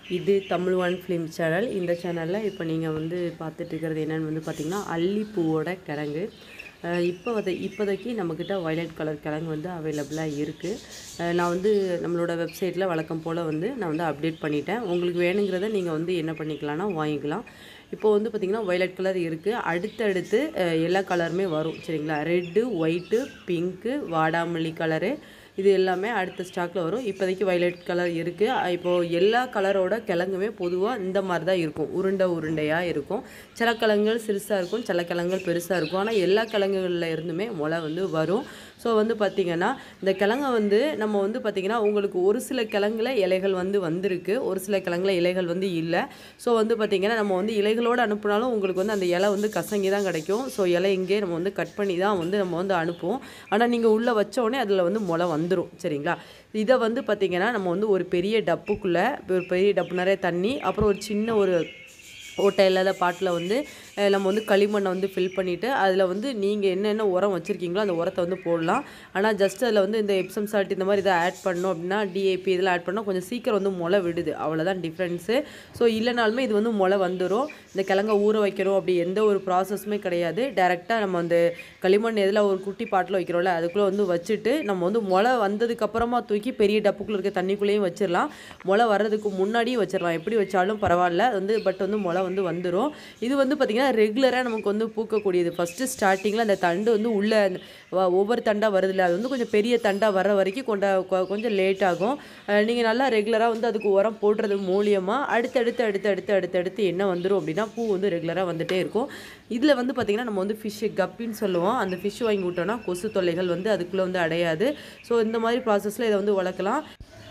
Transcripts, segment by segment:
இது Tamil one film channel இந்த சேனலில் இப்போ நீங்கள் வந்து பார்த்துட்டு இருக்கிறது என்னென்னு வந்து பார்த்திங்கன்னா அல்லிப்பூவோட கிழங்கு அஹ் இப்போ வந்து இப்போதைக்கு நம்மக்கிட்ட வயலட் கலர் கிழங்கு வந்து அவைலபிளாக இருக்குது நான் வந்து நம்மளோட வெப்சைட்டில் வழக்கம் போல் வந்து நான் வந்து அப்டேட் பண்ணிட்டேன் உங்களுக்கு வேணுங்கிறத நீங்கள் வந்து என்ன பண்ணிக்கலாம்னா வாங்கிக்கலாம் இப்போ வந்து பார்த்திங்கன்னா வயலட் கலர் இருக்குது அடுத்தடுத்து அஹ் எல்லா கலருமே வரும் சரிங்களா ரெட்டு ஒயிட்டு பிங்க்கு வாடாமல்லி கலரு இது எல்லாமே அடுத்த ஸ்டாக்கில் வரும் இப்போதைக்கு வயலட் கலர் இருக்குது இப்போது எல்லா கலரோட கிழங்குமே பொதுவாக இந்த மாதிரி தான் இருக்கும் உருண்டை உருண்டையாக இருக்கும் சில கிழங்குகள் சிறுசாக இருக்கும் சில கிழங்குகள் பெருசாக இருக்கும் ஆனால் எல்லா கிழங்குகளில் இருந்துமே முளை வந்து வரும் ஸோ வந்து பார்த்திங்கன்னா இந்த கிழங்க வந்து நம்ம வந்து பார்த்திங்கன்னா உங்களுக்கு ஒரு சில கிழங்குல இலைகள் வந்து வந்திருக்கு ஒரு சில கிழங்குல இலைகள் வந்து இல்லை ஸோ வந்து பார்த்திங்கன்னா நம்ம வந்து இலைகளோடு அனுப்புனாலும் உங்களுக்கு வந்து அந்த இலை வந்து கசங்கி தான் கிடைக்கும் ஸோ இலை இங்கே நம்ம வந்து கட் பண்ணி தான் வந்து நம்ம வந்து அனுப்புவோம் ஆனால் நீங்கள் உள்ளே வச்ச உடனே அதில் வந்து முளை வந்துடும் சரிங்களா இதை வந்து பார்த்திங்கன்னா நம்ம வந்து ஒரு பெரிய டப்புக்குள்ளே ஒரு பெரிய டப்பு நிறைய தண்ணி அப்புறம் ஒரு சின்ன ஒரு ஓட்டை இல்லாத பாட்டில் வந்து அஹ், நம்ம வந்து களிமண்ணை வந்து ஃபில் பண்ணிவிட்டு அதில் வந்து நீங்கள் என்னென்ன உரம் வச்சுருக்கீங்களோ அந்த உரத்தை வந்து போடலாம் ஆனால் ஜஸ்ட் அதில் வந்து இந்த எப்சம் சால்ட் இந்த மாதிரி இதை ஆட் பண்ணோம் அப்படின்னா டிஏபி இதெல்லாம் ஆட் பண்ணால் கொஞ்சம் சீக்கிரம் வந்து முளை விடுது அவ்வளோதான் டிஃப்ரென்ஸு ஸோ இல்லைனாலுமே இது வந்து முளை வந்துடும் இந்த கிழங்க ஊற வைக்கணும் அப்படி எந்த ஒரு ப்ராசஸுமே கிடையாது டேரெக்டாக நம்ம அந்த களிமண் எதில் ஒரு குட்டி பாட்டில் வைக்கிறோம்ல அதுக்குள்ளே வந்து வச்சுட்டு நம்ம வந்து முளை வந்ததுக்கப்புறமா தூக்கி பெரிய டப்புக்குள்ளே இருக்க தண்ணிக்குள்ளேயும் வச்சிடலாம் முளை வர்றதுக்கு முன்னாடியும் வச்சிடலாம் எப்படி வச்சாலும் பரவாயில்ல அது வந்து பட் வந்து முளை வந்து வந்துடும் இது வந்து பார்த்திங்கன்னா ரெகுலராக நமக்கு வந்து பூக்கக்கூடியது ஃபஸ்ட்டு ஸ்டார்டிங்கில் அந்த தண்டு வந்து உள்ளே அந்த வ- ஒவ்வொரு தண்டாக வருதுல்ல அது வந்து கொஞ்சம் பெரிய தண்டாக வர வரைக்கும் கொண்ட கொ- கொஞ்சம் லேட் ஆகும் நீங்கள் நல்லா ரெகுலராக வந்து அதுக்கு உரம் போடுறது மூலியமாக அடுத்தடுத்து அடுத்து அடுத்து அடுத்து அடுத்து என்ன வந்துடும் அப்படின்னா பூ வந்து ரெகுலராக வந்துட்டே இருக்கும் இதில் வந்து பார்த்திங்கன்னா நம்ம வந்து ஃபிஷ்ஷு கப்பின்னு சொல்லுவோம் அந்த ஃபிஷ் வாங்கி விட்டோம்னா கொசு தொல்லைகள் வந்து அதுக்குள்ளே வந்து அடையாது ஸோ இந்த மாதிரி ப்ராசஸில் இதை வந்து வளர்க்கலாம்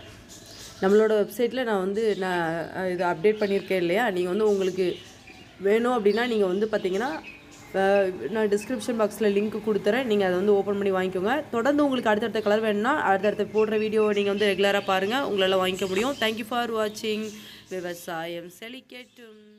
நம்மளோட வெப்சைட்டில் நான் வந்து நான் அஹ், இது அப்டேட் பண்ணியிருக்கேன் இல்லையா நீங்கள் வந்து உங்களுக்கு வேணும் அப்படின்னா நீங்கள் வந்து பார்த்தீங்கன்னா அஹ், நான் டிஸ்கிரிப்ஷன் பாக்ஸில் லிங்க் கொடுத்துறேன் நீங்கள் அதை வந்து ஓப்பன் பண்ணி வாங்கிக்கோங்க தொடர்ந்து உங்களுக்கு அடுத்தடுத்த கலர் வேணும்னா அடுத்தடுத்த போடுற வீடியோ நீங்கள் வந்து ரெகுலராக பாருங்கள் உங்களால் வாங்கிக்க முடியும் தேங்க்யூ ஃபார் வாட்சிங் விவசாயம் செழிக்கட்டும்